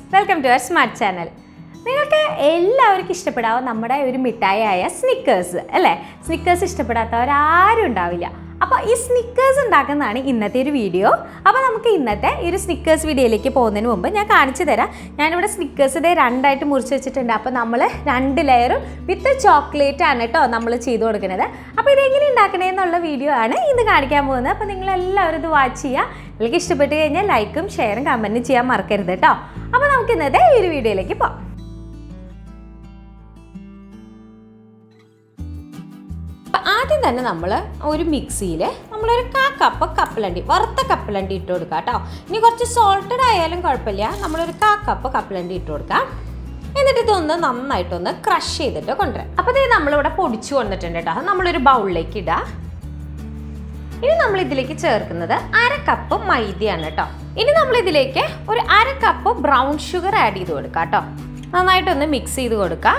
Welcome to our smart channel നിങ്ങൾക്ക് എല്ലാവർക്കും ഇഷ്ടപ്പെടാവും നമ്മുടെ ഒരു മിഠായിയായ സ്നിക്കേഴ്സ് അല്ലേ സ്നിക്കേഴ്സ് ഇഷ്ടപ്പെടാത്തവരാരും ഉണ്ടാവില്ല അപ്പോൾ ഈ സ്നിക്കേഴ്സ് ഉണ്ടാക്കുന്നതാണ് ഇന്നത്തെ ഒരു വീഡിയോ അപ്പോൾ നമുക്ക് ഇന്നത്തെ ഈ ഒരു സ്നിക്കേഴ്സ് വീഡിയോയിലേക്ക് പോകുന്നതിന് മുമ്പ് ഞാൻ കാണിച്ചു തരാം ഞാനിവിടെ സ്നിക്കേഴ്സ് ഇതേ രണ്ടായിട്ട് മുറിച്ച് വെച്ചിട്ടുണ്ട് അപ്പോൾ നമ്മൾ രണ്ട് ലെയറും വിത്ത് ചോക്ലേറ്റ് ആണ് കേട്ടോ നമ്മൾ ചെയ്ത് കൊടുക്കുന്നത് അപ്പോൾ ഇതെങ്ങനെ ഉണ്ടാക്കണേന്നുള്ള വീഡിയോ ആണ് ഇന്ന് കാണിക്കാൻ പോകുന്നത് അപ്പോൾ നിങ്ങൾ എല്ലാവരും ഇത് വാച്ച് ചെയ്യുക നിങ്ങൾക്ക് ഇഷ്ടപ്പെട്ട് കഴിഞ്ഞാൽ ലൈക്കും ഷെയറും കമൻറ്റും ചെയ്യാൻ മറക്കരുത് കേട്ടോ അപ്പോൾ നമുക്ക് ഇന്നത്തെ ഈ ഒരു വീഡിയോയിലേക്ക് പോകാം അപ്പം ആദ്യം തന്നെ നമ്മൾ ഒരു മിക്സിയിൽ നമ്മളൊരു കാ കപ്പ് കപ്പലണ്ടി വറുത്ത കപ്പലണ്ടി ഇട്ട് കൊടുക്കുക കേട്ടോ ഇനി കുറച്ച് സോൾട്ടഡ് ആയാലും കുഴപ്പമില്ല നമ്മളൊരു കാ കപ്പ് കപ്പലണ്ടി ഇട്ട് കൊടുക്കാം എന്നിട്ട് ഇതൊന്ന് നന്നായിട്ടൊന്ന് ക്രഷ് ചെയ്തിട്ട് കൊണ്ടുവരാം അപ്പോൾ ഇത് നമ്മളിവിടെ പൊടിച്ചു കൊണ്ടിട്ടുണ്ട് കേട്ടോ അത് നമ്മളൊരു ബൗളിലേക്ക് ഇടുക ഇനി നമ്മൾ ഇതിലേക്ക് ചേർക്കുന്നത് അര കപ്പ് മൈദയാണ് കേട്ടോ ഇനി നമ്മൾ ഇതിലേക്ക് ഒരു അര കപ്പ് ബ്രൗൺ ഷുഗർ ആഡ് ചെയ്ത് കൊടുക്കാം കേട്ടോ നന്നായിട്ടൊന്ന് മിക്സ് ചെയ്ത് കൊടുക്കുക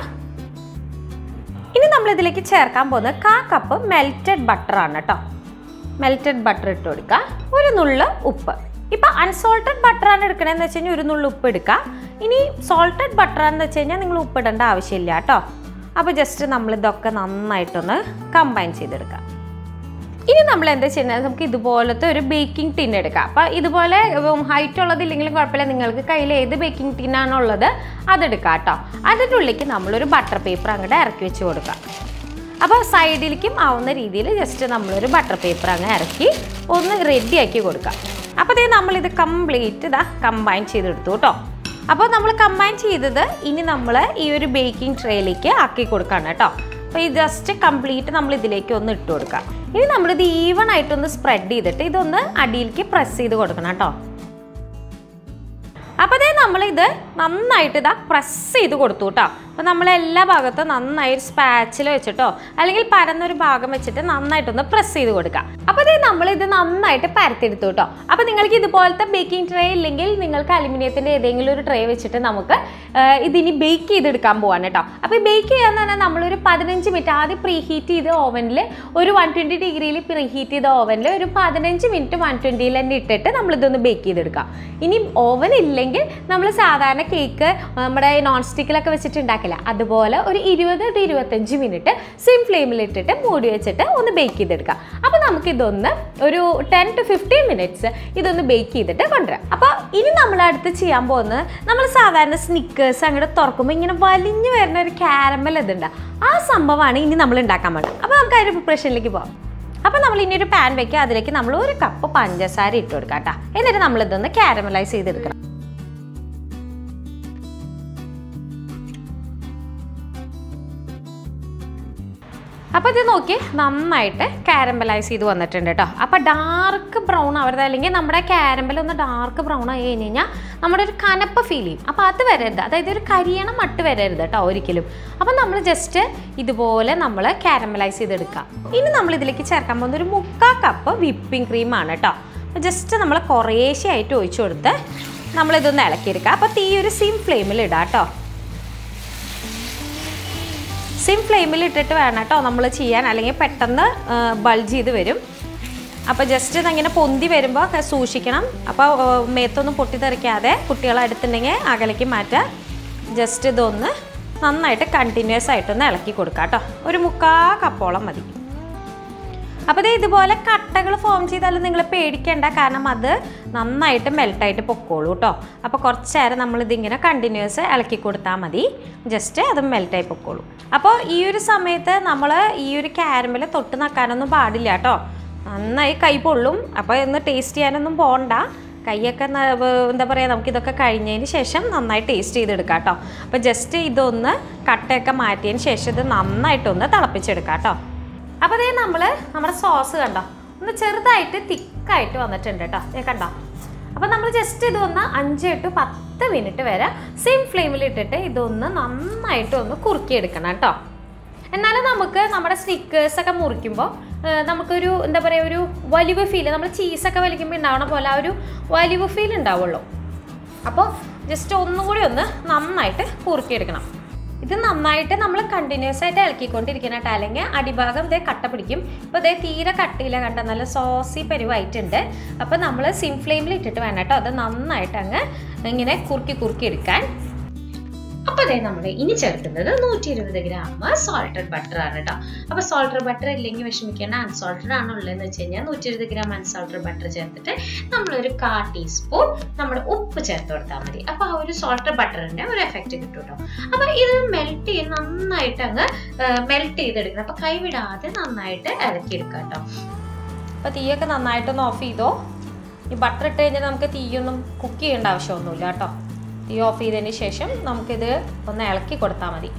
ഇനി നമ്മൾ ഇതിലേക്ക് ചേർക്കാൻ പോകുന്നത് കാ കപ്പ് മെൽറ്റഡ് ബട്ടർ ആണ് കേട്ടോ മെൽറ്റഡ് ബട്ടർ ഇട്ട് കൊടുക്കുക ഒരു നുള്ള് ഉപ്പ് ഇപ്പം അൺസോൾട്ടഡ് ബട്ടർ ആണ് എടുക്കണമെന്ന് വെച്ച് കഴിഞ്ഞാൽ ഒരു നുള്ള് ഉപ്പ് എടുക്കുക ഇനി സോൾട്ടഡ് ബട്ടർ ആണെന്ന് വെച്ച് കഴിഞ്ഞാൽ നിങ്ങൾ ഉപ്പ് ഇടേണ്ട ആവശ്യമില്ല കേട്ടോ അപ്പോൾ ജസ്റ്റ് നമ്മൾ ഇതൊക്കെ നന്നായിട്ടൊന്ന് കമ്പൈൻ ചെയ്തെടുക്കാം ഇനി നമ്മൾ എന്താ ചെയ്യുന്നത് നമുക്ക് ഇതുപോലത്തെ ഒരു ബേക്കിംഗ് ടിൻ എടുക്കാം അപ്പോൾ ഇതുപോലെ ഹൈറ്റ് ഉള്ളതില്ലെങ്കിലും കുഴപ്പമില്ല നിങ്ങൾക്ക് കയ്യിൽ ഏത് ബേക്കിംഗ് ടിന്നാണോ ഉള്ളത് അതെടുക്കാം കേട്ടോ അതിൻ്റെ ഉള്ളിലേക്ക് നമ്മളൊരു ബട്ടർ പേപ്പർ അങ്ങോട്ട് ഇറക്കി വെച്ച് കൊടുക്കാം അപ്പോൾ സൈഡിലേക്കും ആവുന്ന രീതിയിൽ ജസ്റ്റ് നമ്മളൊരു ബട്ടർ പേപ്പർ അങ്ങ് ഇറക്കി ഒന്ന് റെഡിയാക്കി കൊടുക്കാം അപ്പോൾ ഇതേ നമ്മളിത് കംപ്ലീറ്റ് ഇതാ കമ്പൈൻ ചെയ്തെടുത്തു കേട്ടോ അപ്പോൾ നമ്മൾ കമ്പൈൻ ചെയ്തത് ഇനി നമ്മൾ ഈ ഒരു ബേക്കിംഗ് ട്രേയിലേക്ക് ആക്കി കൊടുക്കുകയാണ് കേട്ടോ അപ്പോൾ ഈ ജസ്റ്റ് കംപ്ലീറ്റ് നമ്മൾ ഇതിലേക്ക് ഒന്ന് ഇട്ട് കൊടുക്കാം ഇനി നമ്മളിത് ഈവൺ ആയിട്ടൊന്ന് സ്പ്രെഡ് ചെയ്തിട്ട് ഇതൊന്ന് അടിയിലേക്ക് പ്രസ് ചെയ്ത് കൊടുക്കണം കേട്ടോ അപ്പോൾ അതേ നമ്മളിത് നന്നായിട്ട് ഇതാ പ്രസ് ചെയ്ത് കൊടുത്തു കേട്ടോ അപ്പോൾ നമ്മൾ എല്ലാ ഭാഗത്തും നന്നായി ഒരു സ്പാച്ചിൽ വെച്ചിട്ടോ അല്ലെങ്കിൽ പരന്നൊരു ഭാഗം വെച്ചിട്ട് നന്നായിട്ടൊന്ന് പ്രസ് ചെയ്ത് കൊടുക്കുക അപ്പോൾ അതേ നമ്മളിത് നന്നായിട്ട് പരത്തെടുത്തു കേട്ടോ അപ്പോൾ നിങ്ങൾക്ക് ഇതുപോലത്തെ ബേക്കിംഗ് ട്രേ ഇല്ലെങ്കിൽ നിങ്ങൾക്ക് അലുമിനിയത്തിൻ്റെ ഏതെങ്കിലും ഒരു ട്രേ വെച്ചിട്ട് നമുക്ക് ആ, ഇതിനി ബേക്ക് ചെയ്തെടുക്കാൻ പോവാണ് കേട്ടോ അപ്പോൾ ഈ ബേക്ക് ചെയ്യാന്ന് പറഞ്ഞാൽ നമ്മളൊരു പതിനഞ്ച് മിനിറ്റ് ആദ്യം പ്രീ ഹീറ്റ് ചെയ്ത് ഓവനിൽ ഒരു വൺ ട്വൻറ്റി ഡിഗ്രിയിൽ പ്രീ ഹീറ്റ് ചെയ്ത ഓവനിൽ ഒരു പതിനഞ്ച് മിനിറ്റ് വൺ ട്വൻറ്റിയിൽ തന്നെ ഇട്ടിട്ട് നമ്മളിതൊന്ന് ബേക്ക് ചെയ്തെടുക്കാം ഇനി ഓവൻ ഇല്ലെങ്കിൽ നമ്മൾ സാധാരണ കേക്ക് നമ്മുടെ നോൺ സ്റ്റിക്കിലൊക്കെ വെച്ചിട്ട് ഉണ്ടാക്കില്ല അതുപോലെ ഒരു ഇരുപത് ടു ഇരുപത്തഞ്ച് മിനിറ്റ് സിം ഫ്ലെയിമിൽ ഇട്ടിട്ട് മൂടി വെച്ചിട്ട് ഒന്ന് ബേക്ക് ചെയ്തെടുക്കാം അപ്പോൾ നമുക്കിതൊന്ന് ഒരു ടെൻ ടു ഫിഫ്റ്റീൻ മിനിറ്റ്സ് ഇതൊന്ന് ബേക്ക് ചെയ്തിട്ട് കൊണ്ടുവരാം അപ്പോൾ ഇനി നമ്മൾ അടുത്ത് ചെയ്യാൻ പോകുന്നത് നമ്മൾ സാധാരണ സ്നിക്കേഴ്സ് അങ്ങോട്ട് തുറക്കുമ്പോൾ ഇങ്ങനെ വലിഞ്ഞു വരുന്ന ഒരു കാരമൽ ഇതുണ്ട് ആ സംഭവമാണ് ഇനി നമ്മൾ ഉണ്ടാക്കാൻ വേണ്ടത് അപ്പോൾ നമുക്ക് അതിൻ്റെ പ്രിപ്പറേഷനിലേക്ക് പോകാം അപ്പോൾ നമ്മൾ ഇനി ഒരു പാൻ വെക്കുക അതിലേക്ക് നമ്മൾ ഒരു കപ്പ് പഞ്ചസാര ഇട്ട് കൊടുക്കാം കേട്ടോ എന്നിട്ട് നമ്മൾ ഇതൊന്ന് കാരമലൈസ് ചെയ്തെടുക്കണം അപ്പോൾ ഇത് നോക്കി നന്നായിട്ട് കാരമ്പലൈസ് ചെയ്ത് വന്നിട്ടുണ്ട് കേട്ടോ അപ്പോൾ ഡാർക്ക് ബ്രൗൺ ആവരുത് അല്ലെങ്കിൽ നമ്മുടെ കാരമ്പൽ ഒന്ന് ഡാർക്ക് ബ്രൗൺ ആയി കഴിഞ്ഞ് കഴിഞ്ഞാൽ നമ്മുടെ ഒരു കനപ്പ് ഫീൽ ചെയ്യും അപ്പോൾ അത് വരരുത് അതായത് ഒരു കരിയണം മട്ട് വരരുത് കേട്ടോ ഒരിക്കലും അപ്പോൾ നമ്മൾ ജസ്റ്റ് ഇതുപോലെ നമ്മൾ കാരമലൈസ് ചെയ്തെടുക്കുക ഇനി നമ്മൾ ഇതിലേക്ക് ചേർക്കാൻ പോകുന്ന ഒരു മുക്കാൽ കപ്പ് വിപ്പിംഗ് ക്രീമാണ് കേട്ടോ അപ്പോൾ ജസ്റ്റ് നമ്മൾ കുറേശ്ശെയായിട്ട് ഒഴിച്ചു കൊടുത്ത് നമ്മളിതൊന്ന് ഇളക്കിയെടുക്കുക അപ്പോൾ തീ ഒരു സിം ഫ്ലെയിമിൽ ഇടാം കേട്ടോ സിം ഫ്ലെയിമിൽ ഇട്ടിട്ട് വേണം കേട്ടോ നമ്മൾ ചെയ്യാൻ അല്ലെങ്കിൽ പെട്ടെന്ന് ബൾജ് ചെയ്ത് വരും അപ്പോൾ ജസ്റ്റ് ഇതങ്ങനെ പൊന്തി വരുമ്പോൾ സൂക്ഷിക്കണം അപ്പോൾ മേത്തൊന്നും പൊട്ടിത്തെറിക്കാതെ കുട്ടികളെ അടുത്തുണ്ടെങ്കിൽ അകലേക്ക് മാറ്റുക ജസ്റ്റ് ഇതൊന്ന് നന്നായിട്ട് കണ്ടിന്യൂസ് ആയിട്ടൊന്ന് ഇളക്കി കൊടുക്കുക കേട്ടോ ഒരു മുക്കാ കപ്പോളം മതി അപ്പോൾ ഇത് ഇതുപോലെ കട്ടകൾ ഫോം ചെയ്താലും നിങ്ങൾ പേടിക്കേണ്ട കാരണം അത് നന്നായിട്ട് മെൽട്ടായിട്ട് പൊക്കോളൂ കേട്ടോ അപ്പോൾ കുറച്ച് നേരം നമ്മളിതിങ്ങനെ കണ്ടിന്യൂസ് ഇളക്കി കൊടുത്താൽ മതി ജസ്റ്റ് അത് മെൽട്ടായി പൊക്കോളൂ അപ്പോൾ ഈ ഒരു സമയത്ത് നമ്മൾ ഈ ഒരു കാരമൽ തൊട്ട് നക്കാനൊന്നും പാടില്ല കേട്ടോ നന്നായി കൈ പൊള്ളും അപ്പോൾ ഒന്ന് ടേസ്റ്റ് ചെയ്യാനൊന്നും പോകണ്ട കൈയൊക്കെ ന- വ- എന്താ പറയുക നമുക്കിതൊക്കെ കഴിഞ്ഞതിന് ശേഷം നന്നായി ടേസ്റ്റ് ചെയ്തെടുക്കാം കേട്ടോ അപ്പോൾ ജസ്റ്റ് ഇതൊന്ന് കട്ടയൊക്കെ മാറ്റിയതിന് ശേഷം ഇത് നന്നായിട്ടൊന്ന് തിളപ്പിച്ചെടുക്കാം കേട്ടോ അപ്പോൾ അതേ നമ്മൾ നമ്മുടെ സോസ് കണ്ടോ ഒന്ന് ചെറുതായിട്ട് തിക്കായിട്ട് വന്നിട്ടുണ്ട് കേട്ടോ ദേ കണ്ടോ അപ്പോൾ നമ്മൾ ജസ്റ്റ് ഇതൊന്ന് അഞ്ച് ടു പത്ത് മിനിറ്റ് വരെ സെയിം ഫ്ലെയിമിൽ ഇട്ടിട്ട് ഇതൊന്ന് നന്നായിട്ട് ഒന്ന് കുറുക്കിയെടുക്കണം കേട്ടോ എന്നാലും നമുക്ക് നമ്മുടെ സ്റ്റിക്കേഴ്സ് ഒക്കെ മുറിക്കുമ്പോൾ ഏഹ്, നമുക്കൊരു എന്താ പറയുക ഒരു വലിവ് ഫീൽ നമ്മൾ ചീസൊക്കെ വലിക്കുമ്പോൾ ഉണ്ടാവണ പോലെ ആ ഒരു വലിവ് ഫീൽ ഉണ്ടാവുള്ളൂ അപ്പോൾ ജസ്റ്റ് ഒന്നും കൂടി ഒന്ന് നന്നായിട്ട് കുറുക്കിയെടുക്കണം ഇത് നന്നായിട്ട് നമ്മൾ കണ്ടിന്യൂസ് ആയിട്ട് ഇളക്കിക്കൊണ്ടിരിക്കണം കേട്ടോ അല്ലെങ്കിൽ അടിഭാഗം ഇതേ കട്ട പിടിക്കും ഇപ്പോൾ ഇതേ തീരെ കട്ടിയില്ല കണ്ട നല്ല സോസി പരിവായിട്ടുണ്ട് അപ്പോൾ നമ്മൾ സിം ഫ്ലെയിമിൽ ഇട്ടിട്ട് വേണം കേട്ടോ അത് നന്നായിട്ട് അങ്ങ് ഇങ്ങനെ കുറുക്കി കുറുക്കി എടുക്കാൻ അപ്പോൾ അതേ നമ്മൾ ഇനി ചേർക്കുന്നത് നൂറ്റി ഇരുപത് ഗ്രാം സോൾട്ടഡ് ബട്ടർ ആണ് കേട്ടോ അപ്പോൾ സോൾട്ടഡ് ബട്ടർ ഇല്ലെങ്കിൽ വിഷമിക്കേണ്ട അൺസോൾട്ടഡ് ആണ് ഉള്ളതെന്ന് വെച്ച് കഴിഞ്ഞാൽ നൂറ്റി ഇരുപത് ഗ്രാം അൺസോൾട്ടഡ് ബട്ടർ ചേർത്തിട്ട് നമ്മളൊരു കാ ടീസ്പൂൺ നമ്മുടെ ഉപ്പ് ചേർത്ത് കൊടുത്താൽ മതി അപ്പോൾ ആ ഒരു സോൾട്ടഡ് ബട്ടറിൻ്റെ ഒരു എഫക്റ്റ് കിട്ടും കേട്ടോ അപ്പോൾ ഇത് മെൽറ്റ് ചെയ്ത് നന്നായിട്ട് അങ്ങ് മെൽറ്റ് ചെയ്തെടുക്കണം അപ്പോൾ കൈവിടാതെ നന്നായിട്ട് ഇളക്കിയെടുക്കാം കേട്ടോ അപ്പോൾ തീയൊക്കെ നന്നായിട്ടൊന്ന് ഓഫ് ചെയ്തോ ഈ ബട്ടർ ഇട്ട് കഴിഞ്ഞാൽ നമുക്ക് തീയൊന്നും കുക്ക് ചെയ്യേണ്ട ആവശ്യമൊന്നുമില്ല കേട്ടോ തീ ഓഫ് ചെയ്തതിന് ശേഷം നമുക്കിത് ഒന്ന് ഇളക്കി കൊടുത്താൽ മതി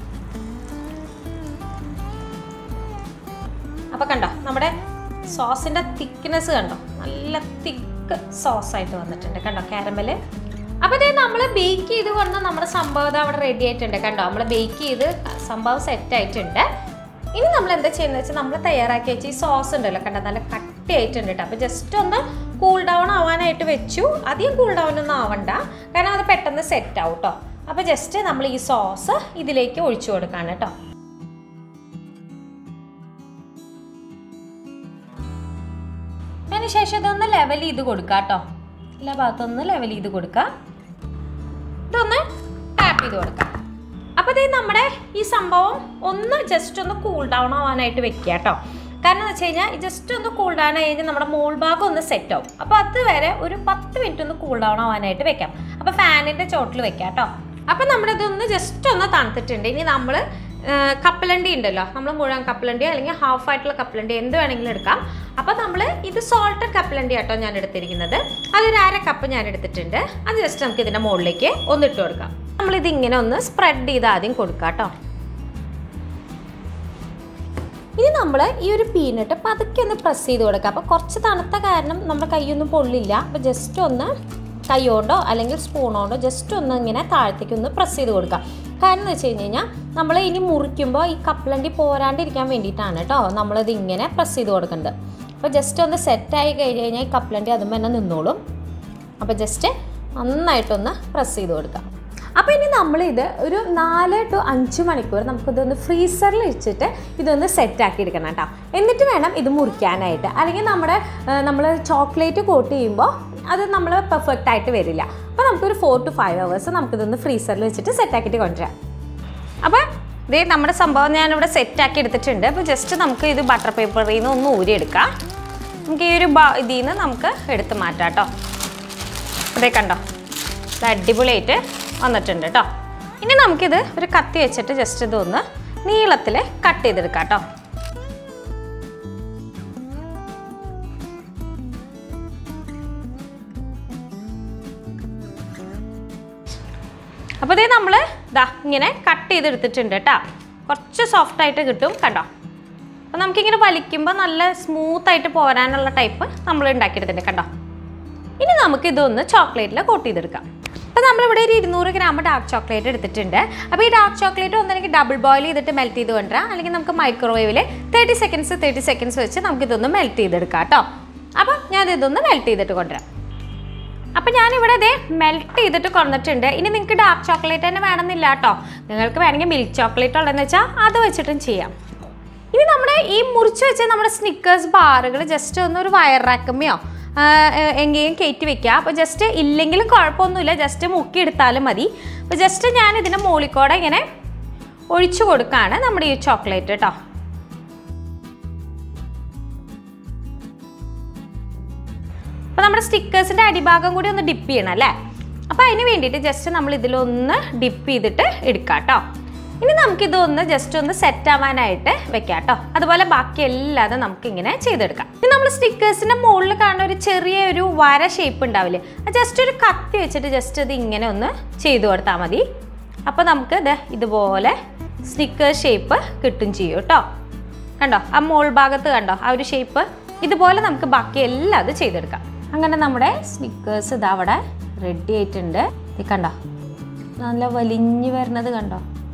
അപ്പോൾ കണ്ടോ നമ്മുടെ സോസിൻ്റെ തിക്നെസ് കണ്ടോ നല്ല തിക്ക് സോസ് ആയിട്ട് വന്നിട്ടുണ്ട് കണ്ടോ കാരമല് അപ്പോൾ ഇതേ നമ്മൾ ബേക്ക് ചെയ്ത് കൊണ്ട് നമ്മുടെ സംഭവം ഇത് അവിടെ റെഡി ആയിട്ടുണ്ട് കണ്ടോ നമ്മൾ ബേക്ക് ചെയ്ത് സംഭവം സെറ്റ് ആയിട്ടുണ്ട് ഇനി നമ്മൾ എന്താ ചെയ്യുന്നത് വെച്ചാൽ നമ്മൾ തയ്യാറാക്കി വെച്ച ഈ സോസ് ഉണ്ടല്ലോ കണ്ടോ നല്ല കട്ടിയായിട്ടുണ്ട് കേട്ടോ അപ്പോൾ ജസ്റ്റ് ഒന്ന് കൂൾ ഡൗൺ ആവാനായിട്ട് വെച്ചു അധികം കൂൾ ഡൗൺ ഒന്നും ആവണ്ട കാരണം അത് പെട്ടെന്ന് സെറ്റ് ആവും കേട്ടോ അപ്പോൾ ജസ്റ്റ് നമ്മൾ ഈ സോസ് ഇതിലേക്ക് ഒഴിച്ചു കൊടുക്കാണ് കേട്ടോ അതിനുശേഷം ഇതൊന്ന് ലെവൽ ചെയ്ത് കൊടുക്കുക കേട്ടോ എല്ലാ ഭാഗത്തൊന്ന് ലെവൽ ചെയ്ത് കൊടുക്കുക ഇതൊന്ന് ടാപ്പ് ചെയ്ത് കൊടുക്കാം അപ്പോൾ ഇതേ നമ്മുടെ ഈ സംഭവം ഒന്ന് ജസ്റ്റ് ഒന്ന് കൂൾ ഡൗൺ ആവാനായിട്ട് വെക്കുക കേട്ടോ കാരണം എന്ന് വെച്ച് കഴിഞ്ഞാൽ ജസ്റ്റ് ഒന്ന് കൂൾ ഡൗൺ ആയി കഴിഞ്ഞാൽ നമ്മുടെ മോൾ ഭാഗം ഒന്ന് സെറ്റ് ആവും അപ്പോൾ അതുവരെ ഒരു പത്ത് മിനിറ്റ് ഒന്ന് കൂൾ ഡൗൺ ആവാനായിട്ട് വെക്കാം അപ്പോൾ ഫാനിൻ്റെ ചോട്ടിൽ വെക്കാം കേട്ടോ അപ്പോൾ നമ്മുടെ ഇതൊന്ന് ജസ്റ്റ് ഒന്ന് തണുത്തിട്ടുണ്ട് ഇനി നമ്മൾ കപ്പലണ്ടി ഉണ്ടല്ലോ നമ്മൾ മുഴുവൻ കപ്പലണ്ടി അല്ലെങ്കിൽ ഹാഫ് ആയിട്ടുള്ള കപ്പലണ്ടി എന്ത് വേണമെങ്കിലും എടുക്കാം അപ്പോൾ നമ്മൾ ഇത് സോൾട്ടഡ് കപ്പലണ്ടി കേട്ടോ ഞാൻ എടുത്തിരിക്കുന്നത് അതൊരു അര കപ്പ് ഞാൻ എടുത്തിട്ടുണ്ട് അത് ജസ്റ്റ് നമുക്ക് ഇതിൻ്റെ മുകളിലേക്ക് ഒന്ന് ഇട്ട് കൊടുക്കാം നമ്മളിത് ഇങ്ങനെ ഒന്ന് സ്പ്രെഡ് ചെയ്ത് ആദ്യം കൊടുക്കാം കേട്ടോ ഇനി നമ്മൾ ഈ ഒരു പീനട്ട് പതുക്കെ ഒന്ന് പ്രസ് ചെയ്ത് കൊടുക്കുക അപ്പോൾ കുറച്ച് തണുത്ത കാരണം നമ്മുടെ കൈയൊന്നും പൊള്ളില്ല അപ്പോൾ ജസ്റ്റ് ഒന്ന് കൈ കൊണ്ടോ അല്ലെങ്കിൽ സ്പൂൺ കൊണ്ടോ ജസ്റ്റ് ഒന്ന് ഇങ്ങനെ താഴത്തേക്ക് ഒന്ന് പ്രസ് ചെയ്ത് കൊടുക്കുക കാരണം എന്ന് വെച്ച് കഴിഞ്ഞ് കഴിഞ്ഞാൽ നമ്മൾ ഇനി മുറിക്കുമ്പോൾ ഈ കപ്പലണ്ടി പോരാണ്ടിരിക്കാൻ വേണ്ടിയിട്ടാണ് കേട്ടോ നമ്മളിത് ഇങ്ങനെ പ്രസ് ചെയ്ത് കൊടുക്കേണ്ടത് അപ്പോൾ ജസ്റ്റ് ഒന്ന് സെറ്റായി കഴിഞ്ഞ് കഴിഞ്ഞാൽ ഈ കപ്പലണ്ടി അതും തന്നെ നിന്നോളും അപ്പോൾ ജസ്റ്റ് നന്നായിട്ടൊന്ന് പ്രസ് ചെയ്ത് കൊടുക്കാം അപ്പോൾ ഇനി നമ്മളിത് ഒരു നാല് ടു അഞ്ച് മണിക്കൂർ നമുക്കിതൊന്ന് ഫ്രീസറിൽ വെച്ചിട്ട് ഇതൊന്ന് സെറ്റാക്കി എടുക്കണം കേട്ടോ എന്നിട്ട് വേണം ഇത് മുറിക്കാനായിട്ട് അല്ലെങ്കിൽ നമ്മുടെ നമ്മൾ ചോക്ലേറ്റ് കോട്ട് ചെയ്യുമ്പോൾ അത് നമ്മൾ പെർഫെക്റ്റ് ആയിട്ട് വരില്ല അപ്പോൾ നമുക്കൊരു ഫോർ ടു ഫൈവ് ഹവേഴ്സ് നമുക്കിതൊന്ന് ഫ്രീസറിൽ വെച്ചിട്ട് സെറ്റാക്കിയിട്ട് കൊണ്ടുവരാം അപ്പോൾ ഇതേ നമ്മുടെ സംഭവം ഞാനിവിടെ സെറ്റാക്കി എടുത്തിട്ടുണ്ട് അപ്പോൾ ജസ്റ്റ് നമുക്ക് ഇത് ബട്ടർ പേപ്പറിൽ നിന്ന് ഒന്ന് ഊരിയെടുക്കാം നമുക്ക് ഈ ഒരു ബ ഇതിൽ നിന്ന് നമുക്ക് എടുത്ത് മാറ്റാം കേട്ടോ അതേ കണ്ടോ ഇത് അടിപൊളിയായിട്ട് വന്നിട്ടുണ്ട് കേട്ടോ ഇനി നമുക്കിത് ഒരു കത്തി വെച്ചിട്ട് ജസ്റ്റ് ഇതൊന്ന് നീളത്തിൽ കട്ട് ചെയ്തെടുക്കാം കേട്ടോ അപ്പോൾ ഇതേ നമ്മൾ ഇതാ ഇങ്ങനെ കട്ട് ചെയ്തെടുത്തിട്ടുണ്ട് കേട്ടോ കുറച്ച് സോഫ്റ്റ് ആയിട്ട് കിട്ടും കണ്ടോ അപ്പോൾ നമുക്കിങ്ങനെ വലിക്കുമ്പോൾ നല്ല സ്മൂത്തായിട്ട് പോരാനുള്ള ടൈപ്പ് നമ്മൾ ഉണ്ടാക്കിയെടുത്തിട്ടുണ്ട് കണ്ടോ ഇനി നമുക്ക് ഇതൊന്ന് ചോക്ലേറ്റിൽ കോട്ട് ചെയ്തെടുക്കാം അപ്പോൾ നമ്മളിവിടെ ഒരു ഇരുന്നൂറ് ഗ്രാം ഡാർക്ക് ചോക്ലേറ്റ് എടുത്തിട്ടുണ്ട് അപ്പോൾ ഈ ഡാർക്ക് ചോക്ലേറ്റ് ഒന്നെനിക്ക് ഡബിൾ ബോയിൽ ചെയ്തിട്ട് മെൽറ്റ് ചെയ്ത് കൊണ്ടുവരാം അല്ലെങ്കിൽ നമുക്ക് മൈക്രോവേവിൽ തേർട്ടി സെക്കൻഡ്സ് തേർട്ടി സെക്കൻഡ്സ് വെച്ച് നമുക്ക് ഇതൊന്ന് മെൽറ്റ് ചെയ്തെടുക്കാം കേട്ടോ അപ്പോൾ ഞാൻ ഇതൊന്ന് മെൽറ്റ് ചെയ്തിട്ട് കൊണ്ടുവരാം അപ്പം ഞാനിവിടെ ഇതേ മെൽറ്റ് ചെയ്തിട്ട് കൊണ്ടിട്ടുണ്ട് ഇനി നിങ്ങൾക്ക് ഡാർക്ക് ചോക്ലേറ്റ് തന്നെ വേണമെന്നില്ല കേട്ടോ നിങ്ങൾക്ക് വേണമെങ്കിൽ മിൽക്ക് ചോക്ലേറ്റ് ഉള്ളതെന്ന് വെച്ചാൽ അത് വെച്ചിട്ടും ചെയ്യാം ഇനി നമ്മുടെ ഈ മുറിച്ച് വെച്ച നമ്മുടെ സ്നിക്കേഴ്സ് ബാറുകൾ ജസ്റ്റ് ഒന്ന് ഒരു വയർ റാക്കുമ്മയോ എங்கേയും കയറ്റി വെക്കുക അപ്പോൾ ജസ്റ്റ് ഇല്ലെങ്കിലും കുഴപ്പമൊന്നുമില്ല ജസ്റ്റ് മുക്കി എടുത്താലും മതി അപ്പോൾ ജസ്റ്റ് ഞാൻ ഇതിൻ്റെ മുകളിൽ ഇങ്ങനെ ഒഴിച്ചു കൊടുക്കുകയാണ് നമ്മുടെ ഈ ചോക്ലേറ്റ് കേട്ടോ അപ്പോൾ നമ്മുടെ സ്റ്റിക്കേഴ്സിൻ്റെ അടിഭാഗം കൂടി ഒന്ന് ഡിപ്പ് ചെയ്യണം അല്ലേ അപ്പോൾ അതിന് വേണ്ടിയിട്ട് ജസ്റ്റ് നമ്മൾ ഇതിലൊന്ന് ഡിപ്പ് ചെയ്തിട്ട് എടുക്കാം കേട്ടോ ഇനി നമുക്കിതൊന്ന് ജസ്റ്റ് ഒന്ന് സെറ്റ് ആവാനായിട്ട് വെക്കാം കേട്ടോ അതുപോലെ ബാക്കി എല്ലാതും നമുക്കിങ്ങനെ ചെയ്തെടുക്കാം ഇനി നമ്മൾ സ്റ്റിക്കേഴ്സിൻ്റെ മുകളിൽ കാണുന്ന ഒരു ചെറിയ ഒരു വര ഷേപ്പ് ഉണ്ടാവില്ലേ അത് ജസ്റ്റ് ഒരു കത്തി വെച്ചിട്ട് ജസ്റ്റ് ഇത് ഇങ്ങനെ ഒന്ന് ചെയ്തു കൊടുത്താൽ മതി അപ്പോൾ നമുക്ക് ഇത് ഇതുപോലെ സ്റ്റിക്കർ ഷേപ്പ് കിട്ടും ചെയ്യും കേട്ടോ കണ്ടോ ആ മോൾ ഭാഗത്ത് കണ്ടോ ആ ഒരു ഷേപ്പ് ഇതുപോലെ നമുക്ക് ബാക്കി എല്ലാം അത് ചെയ്തെടുക്കാം അങ്ങനെ നമ്മുടെ സ്നിക്കേഴ്സ് ഇതാ അവിടെ റെഡി ആയിട്ടുണ്ട് ഇത് കണ്ടോ നല്ല വലിഞ്ഞു വരുന്നത് കണ്ടോ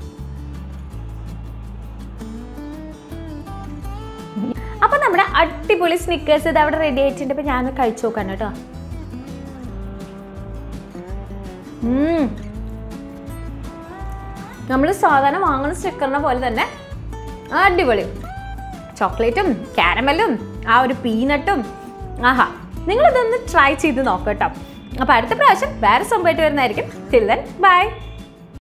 അപ്പൊ നമ്മുടെ അടിപൊളി സ്നിക്കേഴ്സ് ഇത് അവിടെ റെഡി ആയിട്ടുണ്ട് ഇപ്പൊ ഞാൻ കഴിച്ചു നോക്കാൻ കേട്ടോ ഉം. നമ്മൾ സാധാരണ വാങ്ങുന്ന സ്റ്റിക്കറിനെ പോലെ തന്നെ അടിപൊളി ചോക്ലേറ്റും കാരമലും ആ ഒരു പീനട്ടും ആഹാ നിങ്ങളിതൊന്ന് ട്രൈ ചെയ്ത് നോക്കട്ടോ അപ്പോൾ അടുത്ത പ്രാവശ്യം വേറെ സംഭവമായിട്ട് വരുന്നതായിരിക്കും ടിൽ ദെൻ ബൈ